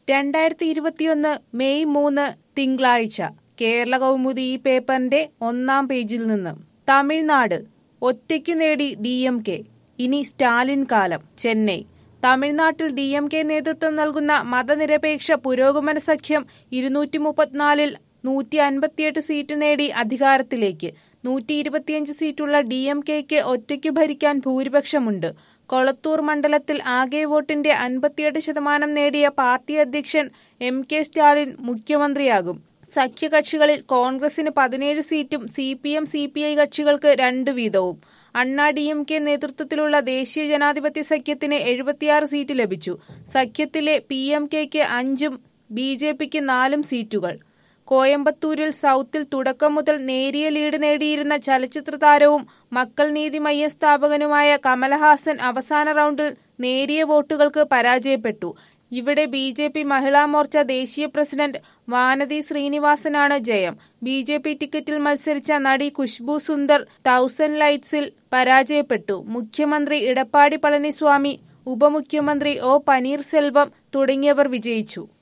രണ്ടായിരത്തി ഇരുപത്തിയൊന്ന് മെയ് മൂന്ന് തിങ്കളാഴ്ച കേരള കൗമുദി ഈ പേപ്പറിന്റെ ഒന്നാം പേജിൽ നിന്ന് തമിഴ്നാട് ഒറ്റയ്ക്കു നേടി ഡി എം കെ ഇനി സ്റ്റാലിൻ കാലം ചെന്നൈ തമിഴ്നാട്ടിൽ ഡി എം കെ നേതൃത്വം നൽകുന്ന മതനിരപേക്ഷ പുരോഗമന സഖ്യം ഇരുന്നൂറ്റി മുപ്പത്തിനാലിൽ നൂറ്റി അൻപത്തിയെട്ട് സീറ്റ് നേടി അധികാരത്തിലേക്ക് നൂറ്റി ഇരുപത്തിയഞ്ച് സീറ്റുള്ള ഡി എം കെക്ക് ഒറ്റയ്ക്ക് ഭരിക്കാൻ ഭൂരിപക്ഷമുണ്ട് കൊളത്തൂർ മണ്ഡലത്തിൽ ആകെ വോട്ടിന്റെ അൻപത്തിയെട്ട് ശതമാനം നേടിയ പാർട്ടി അധ്യക്ഷൻ എം കെ സ്റ്റാലിൻ മുഖ്യമന്ത്രിയാകും സഖ്യകക്ഷികളിൽ കോൺഗ്രസിന് പതിനേഴ് സീറ്റും C P M C P I കക്ഷികൾക്ക് രണ്ട് വീതവും അണ്ണാ ഡി എം കെ നേതൃത്വത്തിലുള്ള ദേശീയ ജനാധിപത്യ സഖ്യത്തിന് എഴുപത്തിയാറ് സീറ്റ് ലഭിച്ചു സഖ്യത്തിലെ പി എം കെക്ക് അഞ്ചും ബി ജെ പിക്ക് നാലും സീറ്റുകൾ കോയമ്പത്തൂരിൽ സൗത്തിൽ തുടക്കം മുതൽ നേരിയ ലീഡ് നേടിയിരുന്ന ചലച്ചിത്ര താരവും മക്കൾ നീതി മയ്യ സ്ഥാപകനുമായ കമലഹാസൻ അവസാന റൗണ്ടിൽ നേരിയ വോട്ടുകൾക്ക് പരാജയപ്പെട്ടു ഇവിടെ B J P Mahila Morcha ദേശീയ പ്രസിഡന്റ് വാനതി ശ്രീനിവാസനാണ് ജയം ബി ജെ പി ടിക്കറ്റിൽ മത്സരിച്ച നടി ഖുഷ്ബു സുന്ദർ തൗസൻഡ് ലൈറ്റ്സിൽ പരാജയപ്പെട്ടു മുഖ്യമന്ത്രി ഇടപ്പാടി പളനിസ്വാമി ഉപമുഖ്യമന്ത്രി ഒ പനീർസെൽവം തുടങ്ങിയവർ വിജയിച്ചു